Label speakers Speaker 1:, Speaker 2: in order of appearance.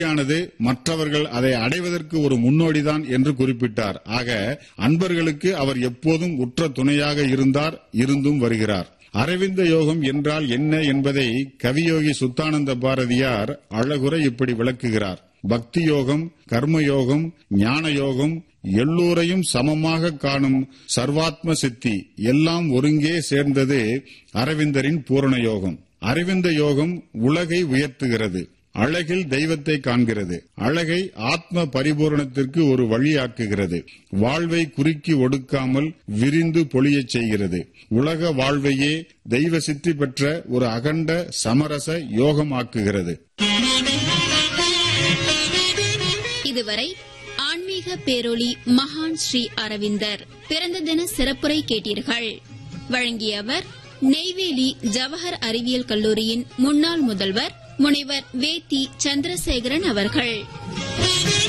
Speaker 1: ஆனது மற்றவர்கள் அதை அடைவதற்கு ஒரு முன்னோடிதான் என்று குறிப்பிட்டார் ஆக அன்பர்களுக்கு அவர் எப்போதும் உற்ற துணையாக இருந்தார் இருந்தும் வருகிறார் அரவிந்த யோகம் என்றால் என்ன என்பதை கவியோகி சுத்தானந்த பாரதியார் அழகுற இப்படி விளக்குகிறார் பக்தி யோகம் கர்ம யோகம் ஞான யோகம் எல்லோரையும் சமமாக காணும் சர்வாத்ம சித்தி எல்லாம் ஒருங்கே சேர்ந்தது அரவிந்தரின் பூரண யோகம் அரவிந்த யோகம் உலகை உயர்த்துகிறது அழகில் தெய்வத்தை காண்கிறது அழகை ஆத்ம பரிபூரணத்திற்கு ஒரு வழியாக்குகிறது வாழ்வை குறுக்கி ஒடுக்காமல் விரிந்து பொழியச் செய்கிறது உலக வாழ்வையே தெய்வ சித்தி பெற்ற ஒரு அகண்ட சமரச யோகமாக்குகிறது
Speaker 2: இதுவரை ஆன்மீக பேரொளி மகான் ஸ்ரீ அரவிந்தர் பிறந்த தின சிறப்புரை கேட்டீர்கள் வழங்கியவர் நெய்வேலி ஜவஹர் அறிவியல் கல்லூரியின் முன்னாள் முதல்வர் முனைவர் வேத்தி சந்திரசேகரன் அவர்கள்